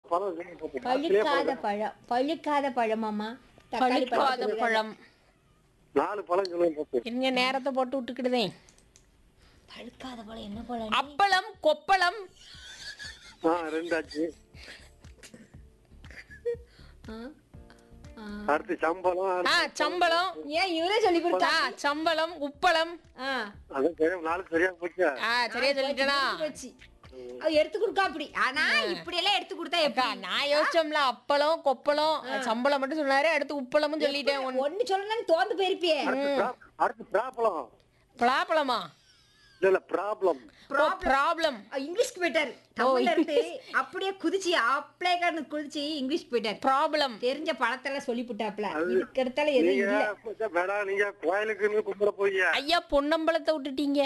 பழம் சொல்லுங்க பாப்போம். பழத்திலே பழுக்காத பழம். பழம் பழுக்காத பழமாமா தக்காளி பழுக்காத பழம் பழம் நாலு பழம் சொல்லுங்க பாப்போம். இருங்க நேரத்தை போட்டு விட்டுக்கிடுதே பழுக்காத பழம் என்ன பழம் அப்பளம் கொப்பளம் ஆ ரெண்டாச்சு ஆ? ஆ. அடுத்து சம்பளம் ஆ சம்பளம் ஏன் இவரே சொல்லி கொடுத்தா ஆ சம்பளம் உப்பளம் ஆ அதான் சரியா நாலு சரியா போச்சு ஆ சரியா சொல்லிட்டேனா வச்சு அவ எடுத்து கொடுக்கா அப்படி ஆனா இப்படி எல்லாம் எடுத்து கொடுத்தா அக்கா எப்படி நான் யோசிச்சோம்ல அப்பளம் கொப்பளம் சம்பளம் மட்டும் சொன்னாரு அடுத்து உப்பளமும் சொல்லிட்டேன் ஒன்னு ஒண்ணு சொல்லணும்னு தோந்து போயிருப்பியே அடுத்து பிரா- அடுத்து ப்ராப்ளம் பலாப்பழமா இல்ல இல்ல ப்ராப்ளம் ப்ராப்ளம் அஹ் இங்கிலீஷ்க்கு போயிட்டாரு தமிழ்ல இருந்து அப்படியே குதிச்சு அப்ளைக்காரனு குதிச்சு இங்கிலீஷ் போயிட்டாரு ப்ராப்ளம் தெரிஞ்ச பழத்தெல்லாம் சொல்லி போட்டாப்ல இதுக்கு அடுத்தால எதுவும் நீங்க இல்ல வேணாம் நீங்க கோயிலுக்குன்னு கும்பிட போய் ஐயா பொன்னம்பலத்தை விட்டுட்டீங்க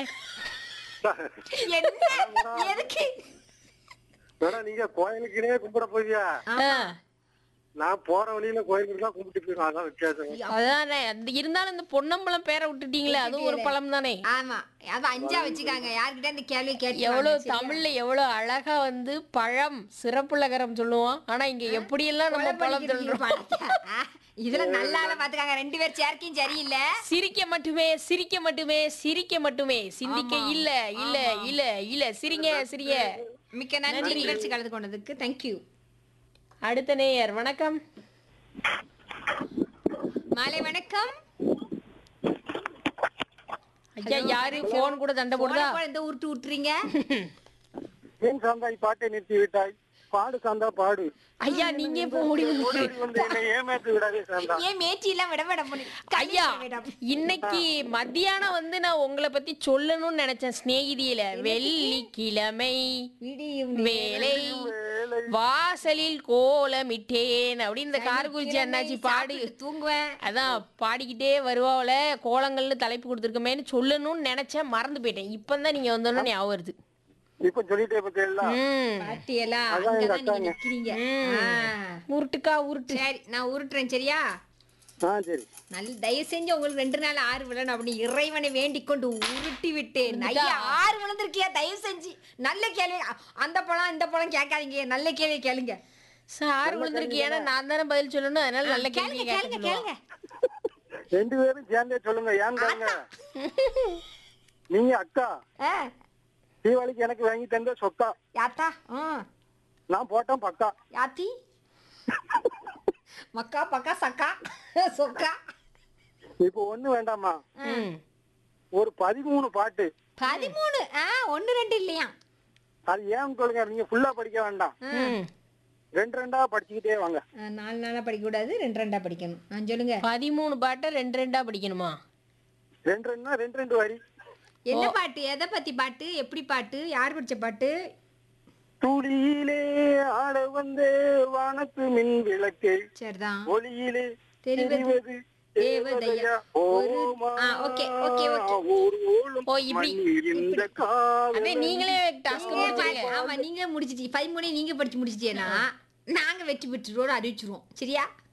என்ன எதுக்கு வேணாம் நீங்க கோயிலுக்குனே கும்பிட போய் ஆ, நான் போற வழியில கோயிலுக்கு தான் கும்பிட்டு போயிருக்கேன் அதான் வித்தியாசம் அதானே அந்த இருந்தாலும் இந்த பொன்னம்பலம் பேரை விட்டுட்டீங்களே அதுவும் ஒரு பழம் தானே ஆமா அது அஞ்சா வச்சுக்காங்க யார்கிட்ட இந்த கேள்வி கேட்டு எவ்வளவு தமிழ்ல எவ்வளவு அழகா வந்து பழம் சிறப்புலகரம் சொல்லுவோம் ஆனா இங்க எப்படி எல்லாம் நம்ம பழம் சொல்றோம் இதுல நல்ல ஆள பாத்துக்காங்க ரெண்டு பேர் சேர்க்கையும் சரியில்லை சிரிக்க மட்டுமே சிரிக்க மட்டுமே சிரிக்க மட்டுமே சிந்திக்க இல்ல இல்ல இல்ல இல்ல சிரிங்க சிரிங்க மிக்க நன்றி நிகழ்ச்சி கலந்து கொண்டதுக்கு தேங்க்யூ அடுத்த நேயர் வணக்கம் மாலை வணக்கம் ஐயா யாரு போன் கூட சண்டை போடுதா போன போல இந்த உருட்டு விட்டுறீங்க ஏன் சாந்தாய் பாட்டை நிறுத்தி விட்டாய் பாடு சாந்தா பாடு ஐயா நீங்க இப்போ முடிவு ஓடி வந்து என்னை ஏமாத்தி விடாதே சாந்தா ஏன் மேச்சி எல்லாம் விட விட பண்ணி ஐயா இன்னைக்கு மத்தியானம் வந்து நான் உங்களை பத்தி சொல்லணும்னு நினைச்சேன் சிநேகிதியில வெள்ளிக்கிழமை விடியும் வேலை வாசலில் கோலமிட்டேன் அப்படின்னு இந்த கார்குறிச்சி அண்ணாச்சி பாடு சாப்பிட்டு தூங்குவேன் அதான் பாடிக்கிட்டே வருவாவுல கோலங்கள்னு தலைப்பு கொடுத்துருக்கமேன்னு சொல்லணும்னு நினைச்சேன் மறந்து போயிட்டேன் இப்பதான் நீங்க வந்தோன்னு ஞாபகம் வருது இப்ப சொல்லிட்டே பத்தியெல்லாம் ம் பாட்டி எல்லாம் அதான் எங்க அங்கதான் நீங்க அக்காங்க. நிக்கிறீங்க ம். ஆ. உருட்டுக்கா உருட்டு சரி நான் உருட்டுறேன் சரியா ஆ சரி நல்ல தயவு செஞ்சு உங்களுக்கு ரெண்டு நாள் ஆறு விழணும் அப்படி இறைவனை வேண்டிக் கொண்டு உருட்டி விட்டேன் ஐயா ஆறு விழுந்திருக்கியா தயவு செஞ்சு நல்ல கேள்வி அ- அந்த பழம் இந்த பழம் கேட்காதீங்க நல்ல கேள்வி கேளுங்க சார் விழுந்திருக்கு ஏன்னா நான் தானே பதில் சொல்லணும் அதனால நல்ல கேள்வி கேளுங்க கேளுங்க கேளுங்க ரெண்டு பேரும் சேர்ந்தே சொல்லுங்க ஏன் பாருங்க நீங்க அக்கா ஆ, தீபாவளிக்கு எனக்கு வாங்கி தந்த சொக்கா யாத்தா ஆ நான் போட்டேன் பக்கா யாத்தி மக்கா பக்கா சக்கா சொக்கா இப்போ ஒண்ணு வேண்டாமா ம் ஒரு பதிமூணு பாட்டு பதிமூணு ஆ ஒண்ணு ரெண்டு இல்லையா அது ஏன் சொல்லுங்க நீங்க ஃபுல்லா படிக்க வேண்டாம் ம் ரெண்டு ரெண்டா படிச்சுக்கிட்டே வாங்க ஆ, நாலு நாளா படிக்க கூடாது ரெண்டு ரெண்டா படிக்கணும் ஆ சொல்லுங்க பதிமூணு பாட்டை ரெண்டு ரெண்டா படிக்கணுமா ரெண்டு ரெண்டுனா ரெண்டு ரெண்டு வரி என்ன பாட்டு எதை பத்தி பாட்டு எப்படி பாட்டு யார் படிச்ச பாட்டு துளியிலே ஆட வந்த வானத்து மின் விளக்கு சரிதான் ஒளியிலே தெரிவது தெரிவது தேவதையா. தேவதையா. ஒரு- ஓமா, ஆ, okay, okay, okay. ஒரு ஓலும் ஓ, இப்படி- மண்ணில் இந்த அதே காதல் நீங்களே டாஸ்க் நீங்களே முடிச்சிருங்க பாரு. ஆமா நீங்களே முடிச்சிட்டீங்க பதிமூணே நீங்க படிச்சு முடிச்சிட்டீங்கன்னா நாங்க வெற்றி பெற்றுருவோம் அறிவிச்சிருவோம் சரியா